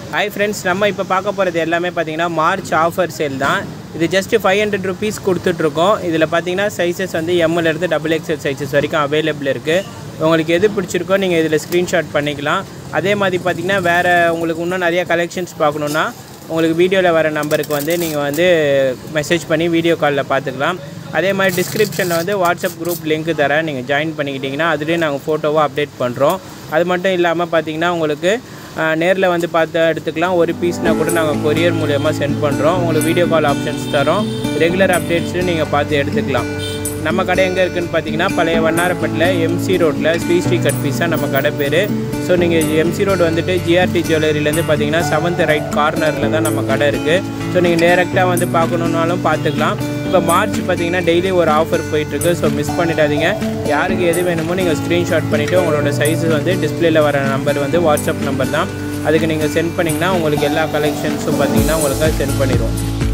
hi friends நம்ம இப்போ பார்க்க போகிறது எல்லாமே பார்த்தீங்கன்னா மார்ச் ஆஃபர் சேல் தான் இது ஜஸ்ட் ஃபைவ் ஹண்ட்ரட் ருபீஸ் கொடுத்துட்ருக்கோம் இதில் பார்த்தீங்கன்னா சைஸஸ் வந்து எம்எல் இருந்து டபுள் எக்ஸ்எல் சைஸஸ் வரைக்கும் அவைலபிள் இருக்குது உங்களுக்கு எது பிடிச்சிருக்கோ நீங்கள் இதில் ஸ்க்ரீன்ஷாட் பண்ணிக்கலாம் அதே மாதிரி பார்த்தீங்கன்னா வேறு உங்களுக்கு இன்னும் நிறைய கலெக்ஷன்ஸ் பார்க்கணுன்னா உங்களுக்கு வீடியோவில் வர நம்பருக்கு வந்து நீங்கள் வந்து மெசேஜ் பண்ணி வீடியோ காலில் பார்த்துக்கலாம் அதே மாதிரி டிஸ்கிரிப்ஷனில் வந்து வாட்ஸ்அப் குரூப் லிங்க் தரேன் நீங்கள் ஜாயின் பண்ணிக்கிட்டிங்கன்னா அதுலேயே நாங்கள் ஃபோட்டோவாக அப்டேட் பண்ணுறோம் அது மட்டும் இல்லாமல் பார்த்தீங்கன்னா உங்களுக்கு நேரில் வந்து பார்த்து எடுத்துக்கலாம் ஒரு பீஸ்னால் கூட நாங்கள் கொரியர் மூலயமா சென்ட் பண்ணுறோம் உங்களுக்கு வீடியோ கால் ஆப்ஷன்ஸ் தரோம் ரெகுலர் அப்டேட்ஸும் நீங்கள் பார்த்து எடுத்துக்கலாம் நம்ம கடை எங்கே இருக்குதுன்னு பார்த்தீங்கன்னா பழைய வண்ணாரப்பேட்டில் எம்சி ரோட்டில் ஸ்ரீ ஸ்ரீ கட் பீஸா நம்ம கடை பேர் ஸோ நீங்கள் எம்சி ரோடு வந்துட்டு ஜிஆர்டி ஜுவல்லரியிலேருந்து பார்த்தீங்கன்னா செவன்த் ரைட் கார்னரில் தான் நம்ம கடை இருக்குது ஸோ நீங்கள் டேரெக்டாக வந்து பார்க்கணுன்னாலும் பார்த்துக்கலாம் இப்போ மார்ச் பார்த்தீங்கன்னா டெய்லி ஒரு ஆஃபர் போயிட்டுருக்கு ஸோ மிஸ் பண்ணிடாதீங்க யாருக்கு எது வேணுமோ நீங்கள் ஸ்க்ரீன்ஷாட் பண்ணிவிட்டு உங்களோட சைஸு வந்து டிஸ்பிளேல வர நம்பர் வந்து வாட்ஸ்அப் நம்பர் தான் அதுக்கு நீங்கள் சென்ட் பண்ணிங்கன்னா உங்களுக்கு எல்லா கலெக்ஷன்ஸும் பார்த்தீங்கன்னா உங்களுக்கு சென்ட் பண்ணிடுவோம்